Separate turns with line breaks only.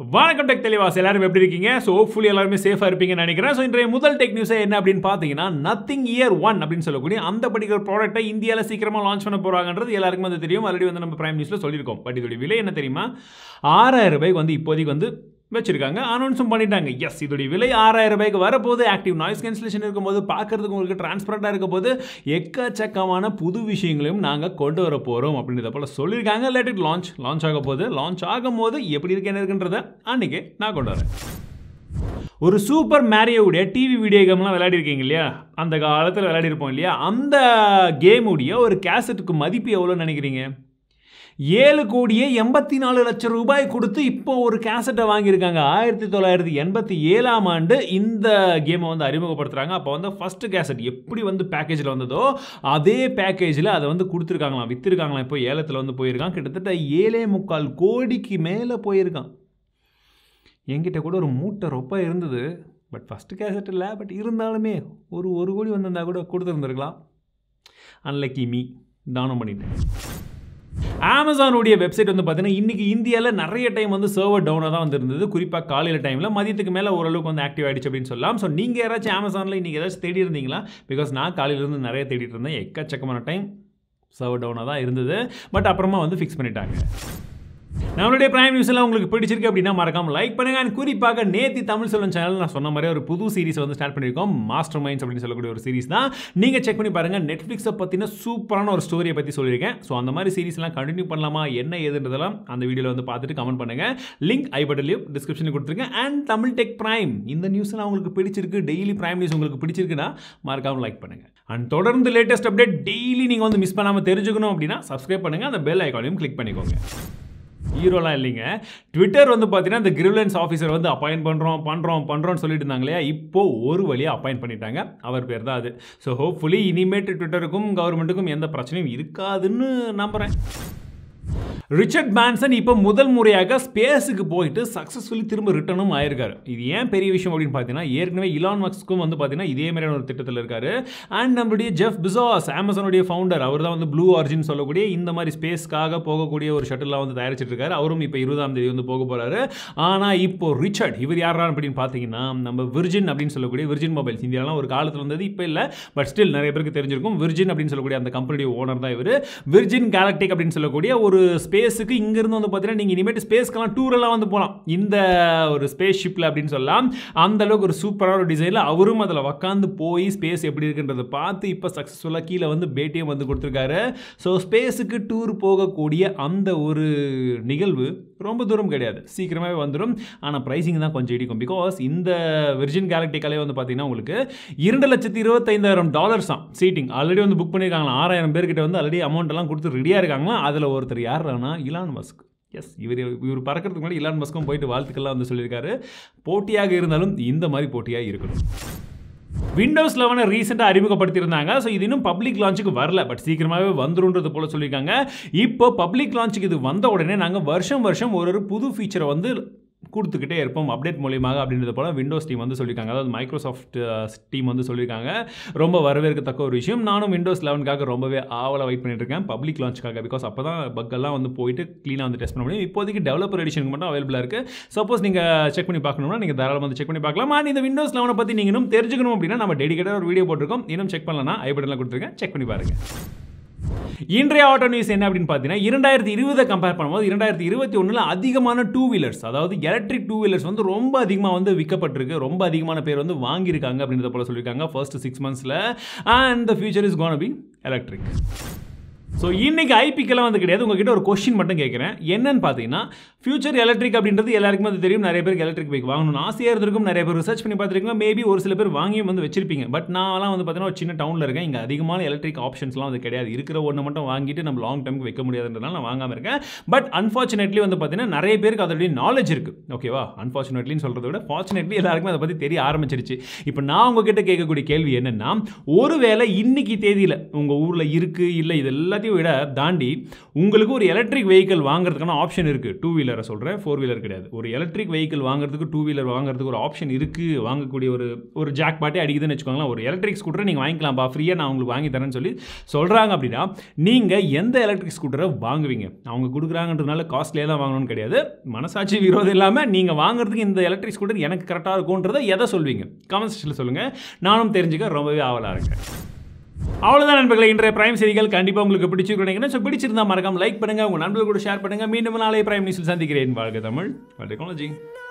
வணக்கம் டெக் தெளிவாஸ் எல்லாரும் எப்படி இருக்கீங்க ஸோ ஹோப்ஃபுல்லி எல்லாருமே சேஃபாக இருப்பீங்கன்னு நினைக்கிறேன் ஸோ இன்றைய முதல் டெக் நியூஸே என்ன அப்படின்னு பார்த்தீங்கன்னா நத்திங் இயர் ஒன் அப்படின்னு சொல்லக்கூடிய அந்த படிக்கிற ப்ராடக்ட்டை இந்தியாவில் சீக்கிரமாக லான்ச் பண்ண போகிறாங்கன்றது எல்லாருக்கும் வந்து தெரியும் ஆல்ரெடி வந்து நம்ம பிரைம் நியூஸில் சொல்லியிருக்கோம் பட் இதோடைய விலை என்ன தெரியுமா ஆறாயிரம் ரூபாய்க்கு வந்து இப்போதைக்கு வந்து வச்சிருக்காங்க அனௌன்ஸும் பண்ணிட்டாங்க எஸ் இதோடைய விலை ஆறாயிரம் ரூபாய்க்கு வரப்போது ஆக்டிவ் நாய்ஸ் கேன்சலேஷன் இருக்கும்போது பார்க்கறதுக்கு உங்களுக்கு டிரான்ஸ்பரண்டாக இருக்க போது எக்கச்சக்கமான புது விஷயங்களையும் நாங்கள் கொண்டு வர போகிறோம் அப்படின்றத போல் சொல்லியிருக்காங்க லெட் இட் லான்ச் லான்ச் ஆக போது லான்ச் ஆகும்போது எப்படி இருக்கு என்ன இருக்குன்றத அன்றைக்கி நான் கொண்டு வரேன் ஒரு சூப்பர் மேரியோடைய டிவி வீடியோ கேம்லாம் விளையாடிருக்கீங்க இல்லையா அந்த காலத்தில் விளையாடிருப்போம் இல்லையா அந்த கேமுடைய ஒரு கேசட்டுக்கு மதிப்பு எவ்வளோன்னு நினைக்கிறீங்க ஏழு கோடியே எண்பத்தி நாலு லட்சம் ரூபாய் கொடுத்து இப்போ ஒரு கேசட்டை வாங்கியிருக்காங்க ஆயிரத்தி தொள்ளாயிரத்தி எண்பத்தி ஏழாம் ஆண்டு இந்த கேமை வந்து அறிமுகப்படுத்துகிறாங்க அப்போ வந்து ஃபஸ்ட்டு கேசட் எப்படி வந்து பேக்கேஜில் வந்ததோ அதே பேக்கேஜில் அதை வந்து கொடுத்துருக்காங்களாம் விற்றுருக்காங்களாம் இப்போ ஏலத்தில் வந்து போயிருக்கான் கிட்டத்தட்ட ஏழே முக்கால் கோடிக்கு மேலே போயிருக்கான் என்கிட்ட கூட ஒரு மூட்டை ரொப்ப இருந்தது பட் ஃபஸ்ட்டு கேசட் இல்லை பட் இருந்தாலுமே ஒரு ஒரு கோடி வந்திருந்தா கூட கொடுத்துருந்துருக்கலாம் அன்லக்கி மீ தானம் பண்ணிட்டேன் அமேசானுடைய வெப்சைட் வந்து பார்த்தீங்கன்னா இன்றைக்கி இந்தியாவில் நிறைய டைம் வந்து சர்வர் டவுனாக தான் வந்துருந்தது குறிப்பாக காலையில் டைமில் மதியத்துக்கு மேலே ஓரளவுக்கு வந்து ஆக்டிவ் ஆகிடுச்சு அப்படின்னு சொல்லலாம் ஸோ நீங்கள் யாராச்சும் அமேசானில் இன்றைக்கி ஏதாச்சும் தேடி இருந்தீங்களா பிகாஸ் நான் காலையிலேருந்து நிறைய தேடிட்டு இருந்தேன் எக்கச்சக்கமான டைம் சர்வர் டவுனாக தான் இருந்தது பட் அப்புறமா வந்து ஃபிக்ஸ் பண்ணிட்டாங்க நம்மளுடைய பிரைம் நியூஸ் எல்லாம் உங்களுக்கு பிடிச்சிருக்கு அப்படின்னா மறக்காம லைக் பண்ணுங்க அண்ட் குறிப்பாக நேத்தி தமிழ் செல்வன் சேனல் நான் சொன்ன மாதிரி ஒரு புது சீரிஸ் வந்து ஸ்டார்ட் பண்ணியிருக்கோம் மாஸ்டர் மைண்ட்ஸ் அப்படின்னு சொல்லக்கூடிய ஒரு சீரிஸ் தான் நீங்கள் செக் பண்ணி பாருங்க நெட்ஃப்ளிக்ஸை பற்றின சூப்பரான ஒரு ஸ்டோரியை பற்றி சொல்லியிருக்கேன் ஸோ அந்த மாதிரி சீரிஸ்லாம் கண்டினியூ பண்ணலாமா என்ன ஏதுன்றதெல்லாம் அந்த வீடியோவில் வந்து பார்த்துட்டு கமெண்ட் பண்ணுங்க லிங்க் ஐ பட்டன்லையும் டிஸ்கிரிப்ஷனில் கொடுத்துருக்கேன் அண்ட் தமிழ் டெக் பிரைம் இந்த நியூஸ்லாம் உங்களுக்கு பிடிச்சிருக்கு டெய்லி பிரைம் நியூஸ் உங்களுக்கு பிடிச்சிருக்குன்னா மறக்காம லைக் பண்ணுங்க அண்ட் தொடர்ந்து லேட்டஸ்ட் அப்டேட் டெய்லி நீங்கள் வந்து மிஸ் பண்ணாமல் தெரிஞ்சுக்கணும் அப்படின்னா சப்ஸ்கிரைப் பண்ணுங்க அந்த பெல் ஐக்கானையும் கிளிக் பண்ணிக்கோங்க ஹீரோலாம் இல்லைங்க ட்விட்டர் வந்து பார்த்தீங்கன்னா இந்த கிரிவலன்ஸ் ஆஃபீஸர் வந்து அப்பாயின்ட் பண்ணுறோம் பண்ணுறோம் பண்ணுறோம்னு சொல்லிட்டு இருந்தாங்க இல்லையா இப்போ ஒரு வழியாக அப்பாயின்ட் பண்ணிட்டாங்க அவர் பேர் தான் அது ஸோ ஹோப்ஃபுல்லி இனிமேட்டு ட்விட்டருக்கும் கவர்மெண்ட்டுக்கும் எந்த பிரச்சனையும் இருக்காதுன்னு நம்புகிறேன் ரிச்சர்ட் பேன்சன் இப்போ முதல் முறையாக ஸ்பேஸுக்கு போயிட்டு சக்ஸஸ்ஃபுல்லி திரும்ப ரிட்டர்னும் ஆயிருக்காரு இது ஏன் பெரிய விஷயம் அப்படின்னு பார்த்தீங்கன்னா ஏற்கனவே இலான் மக்ஸ்க்கும் வந்து பார்த்தீங்கன்னா இதே மாதிரியான ஒரு திட்டத்தில் இருக்காரு அண்ட் நம்மளுடைய ஜெஃப் பிசாஸ் அமேசானுடைய ஃபவுண்டர் அவர் தான் வந்து ப்ளூ ஆர்ஜின் சொல்லக்கூடிய இந்த மாதிரி ஸ்பேஸ்க்காக போகக்கூடிய ஒரு ஷட்டிலாக வந்து தயாரிச்சிட்டு இருக்காரு அவரும் இப்போ இருபதாம் தேதி வந்து போக போகிறாரு ஆனால் இப்போ ரிச்சர்ட் இவர் யாரா அப்படின்னு பார்த்தீங்கன்னா நம்ம விர்ஜின் அப்படின்னு சொல்லக்கூடிய விர்ஜின் மொபைல்ஸ் இந்தியாலாம் ஒரு காலத்தில் வந்தது இப்போ இல்லை பட் ஸ்டில் நிறைய பேருக்கு தெரிஞ்சிருக்கும் விர்ஜின் அப்படின்னு சொல்லக்கூடிய அந்த கம்பெனியுடைய ஓனர் தான் இவர் விர்ஜின் கேலக்டிக் அப்படின்னு சொல்லக்கூடிய ஒரு ஸ்பேஸுக்கு இங்கேருந்து வந்து பார்த்தீங்கன்னா நீங்கள் இனிமேட்டு ஸ்பேஸ்க்கெல்லாம் டூரெல்லாம் வந்து போகலாம் இந்த ஒரு ஸ்பேஸ் ஷிப்பில் அப்படின்னு சொல்லலாம் அந்த அளவுக்கு ஒரு சூப்பரான ஒரு டிசைனில் அவரும் அதில் உக்காந்து போய் ஸ்பேஸ் எப்படி இருக்குன்றதை பார்த்து இப்போ சக்ஸஸ்ஃபுல்லாக கீழே வந்து பேட்டியும் வந்து கொடுத்துருக்காரு ஸோ ஸ்பேஸுக்கு டூர் போகக்கூடிய அந்த ஒரு நிகழ்வு ரொம்ப தூரம் கிடையாது சீக்கிரமாகவே வந்துடும் ஆனால் ப்ரைஸிங் தான் கொஞ்சம் இடிக்கும் பிகாஸ் இந்த விர்ஜின் கேலக்டிக்காலே வந்து பார்த்தீங்கன்னா உங்களுக்கு இரண்டு லட்சத்தி இருபத்தைந்தாயிரம் டாலர்ஸ் தான் சீட்டிங் ஆல்ரெடி வந்து புக் பண்ணியிருக்காங்களா ஆறாயிரம் பேர்கிட்ட வந்து ஆல்ரெடி அமௌண்ட் எல்லாம் கொடுத்து ரெடியாக இருக்காங்களா அதில் ஒருத்தர் யாருன்னா இலான் மஸ்க் எஸ் இவர் இவர் பறக்கிறதுக்கு முன்னாடி இலான் மஸ்க்கும் போயிட்டு வாழ்த்துக்கள்லாம் வந்து சொல்லியிருக்காரு போட்டியாக இருந்தாலும் இந்த மாதிரி போட்டியாக இருக்கணும் விண்டோஸ் லெவனை ரீசெண்டாக அறிமுகப்படுத்தியிருந்தாங்க ஸோ இது இன்னும் பப்ளிக் லான்ச்சுக்கு வரல பட் சீக்கிரமாகவே வந்துருன்றது போல சொல்லியிருக்காங்க இப்போ பப்ளிக் லான்ச்சுக்கு இது வந்த உடனே நாங்கள் வருஷம் வருஷம் ஒரு ஒரு புது ஃபீச்சரை வந்து கொடுத்துக்கிட்டே இருப்போம் அப்டேட் மூலியமாக அப்படின்றது போல விண்டோஸ் டீம் வந்து சொல்லியிருக்காங்க அதாவது மைக்ரோசாஃப்ட் டீம் வந்து சொல்லியிருக்காங்க ரொம்ப வரவேற்கத்தக்க ஒரு விஷயம் நானும் விண்டோஸ் லெவனுக்காக ரொம்பவே ஆவலாக வெயிட் பண்ணிட்டு இருக்கேன் பப்ளிக் லான்ச்சுக்காக பிகாஸ் அப்போ தான் பக்கெல்லாம் வந்து போயிட்டு க்ளீனாக வந்து டெஸ்ட் பண்ண முடியும் இப்போதைக்கு டெவலப்பர் எடிஷனுக்கு மட்டும் அவைலபிளாக இருக்குது சப்போஸ் நீங்கள் செக் பண்ணி பார்க்கணும்னா நீங்கள் தாராளமாக வந்து செக் பண்ணி பார்க்கலாம் அண்ட் இந்த விண்டோஸ் லெவனை பற்றி நீங்கள் இன்னும் தெரிஞ்சுக்கணும் அப்படின்னா நம்ம டெடிக்கேட்டாக ஒரு வீடியோ போட்டிருக்கோம் இன்னும் செக் பண்ணலன்னா ஐ பட்டனில் கொடுத்துருக்கேன் செக் பண்ணி பாருங்கள் இன்றைய ஆட்டோ நியூஸ் என்ன அப்படின்னு பார்த்தீங்கன்னா இரண்டாயிரத்தி இருபதை கம்பேர் பண்ணும்போது இரண்டாயிரத்தி இருபத்தி ஒன்றில் அதிகமான டூ வீலர்ஸ் அதாவது எலக்ட்ரிக் டூ வீலர்ஸ் வந்து ரொம்ப அதிகமாக வந்து விற்கப்பட்டிருக்கு ரொம்ப அதிகமான பேர் வந்து வாங்கியிருக்காங்க அப்படின்றத போல சொல்லியிருக்காங்க ஃபர்ஸ்ட் சிக்ஸ் மந்த்ஸில் and the future is gonna be electric so இன்னைக்கு ஐபிக்கெல்லாம் வந்து கிடையாது உங்ககிட்ட ஒரு கொஸ்டின் மட்டும் கேட்குறேன் என்னன்னு பார்த்தீங்கன்னா ஃபியூச்சர் எலக்ட்ரிக் அப்படின்றது எல்லாருக்குமே அது தெரியும் நிறைய பேருக்கு எலக்ட்ரிக் பைக் வாங்கணும்னு ஆசையாக இருந்திருக்கும் நிறைய பேர் ரிசர்ச் பண்ணி பார்த்துருக்கீங்க மேபி ஒரு சில பேர் வாங்கியும் வந்து வச்சிருப்பீங்க பட் நான்லாம் வந்து பார்த்தீங்கன்னா ஒரு சின்ன டவுனில் இருக்கேன் இங்கே அதிகமான எலக்ட்ரிக் ஆப்ஷன்ஸ்லாம் வந்து கிடையாது இருக்கிற ஒன்று மட்டும் வாங்கிட்டு நம்ம லாங் டைமுக்கு வைக்க முடியாதுன்றதுனால நான் வாங்காமல் இருக்கேன் பட் அன்ஃபார்ச்சுனேட்லி வந்து பார்த்தீங்கன்னா நிறைய பேருக்கு அதோடைய நாலேஜ் இருக்குது ஓகேவா அன்ஃபார்ச்சுனேட்லின்னு சொல்கிறத விட ஃபார்ச்சுனேட்லி எல்லாருக்குமே அதை பற்றி தெரிய ஆரம்பிச்சிருச்சு இப்போ நான் உங்ககிட்ட கேட்கக்கூடிய கேள்வி என்னென்னா ஒருவேளை இன்னைக்கு தேதியில் உங்கள் ஊரில் இருக்குது இல்லை இது எல்லாத்தையும் எல்லாத்தையும் விட தாண்டி உங்களுக்கு ஒரு எலக்ட்ரிக் வெஹிக்கிள் வாங்குறதுக்கான ஆப்ஷன் இருக்குது டூ வீலரை சொல்கிறேன் ஃபோர் வீலர் கிடையாது ஒரு எலக்ட்ரிக் வெஹிக்கிள் வாங்குறதுக்கு டூ வீலர் வாங்குறதுக்கு ஒரு ஆப்ஷன் இருக்குது வாங்கக்கூடிய ஒரு ஒரு ஜாக் பாட்டே அடிக்குதுன்னு வச்சுக்கோங்களேன் ஒரு எலக்ட்ரிக் ஸ்கூட்டரை நீங்கள் வாங்கிக்கலாம்ப்பா ஃப்ரீயாக நான் உங்களுக்கு வாங்கி தரேன்னு சொல்லி சொல்கிறாங்க அப்படின்னா நீங்கள் எந்த எலக்ட்ரிக் ஸ்கூட்டரை வாங்குவீங்க அவங்க கொடுக்குறாங்கன்றதுனால காஸ்ட்லியாக தான் வாங்கணும்னு கிடையாது மனசாட்சி விரோதம் இல்லாமல் நீங்கள் வாங்குறதுக்கு இந்த எலக்ட்ரிக் ஸ்கூட்டர் எனக்கு கரெக்டாக இருக்கும்ன்றதை எதை சொல்வீங்க கமெண்ட் செக்ஷனில் சொல்லுங்கள் நானும் தெரிஞ்சுக்க ரொம்பவே ஆவலாக இருக்கேன் அவ்வளோதான் நண்பர்களே இன்றைய பிரைம் செய்திகள் கண்டிப்பாக உங்களுக்கு பிடிச்சிருக்கும் நினைக்கிறேன் ஸோ பிடிச்சிருந்தா மறக்காம லைக் பண்ணுங்கள் உங்கள் நண்பர்கள் கூட ஷேர் பண்ணுங்கள் மீண்டும் நாளை பிரைம் நியூஸில் சந்திக்கிறேன் வாழ்க தமிழ் வாழ்க டெக்னாலஜி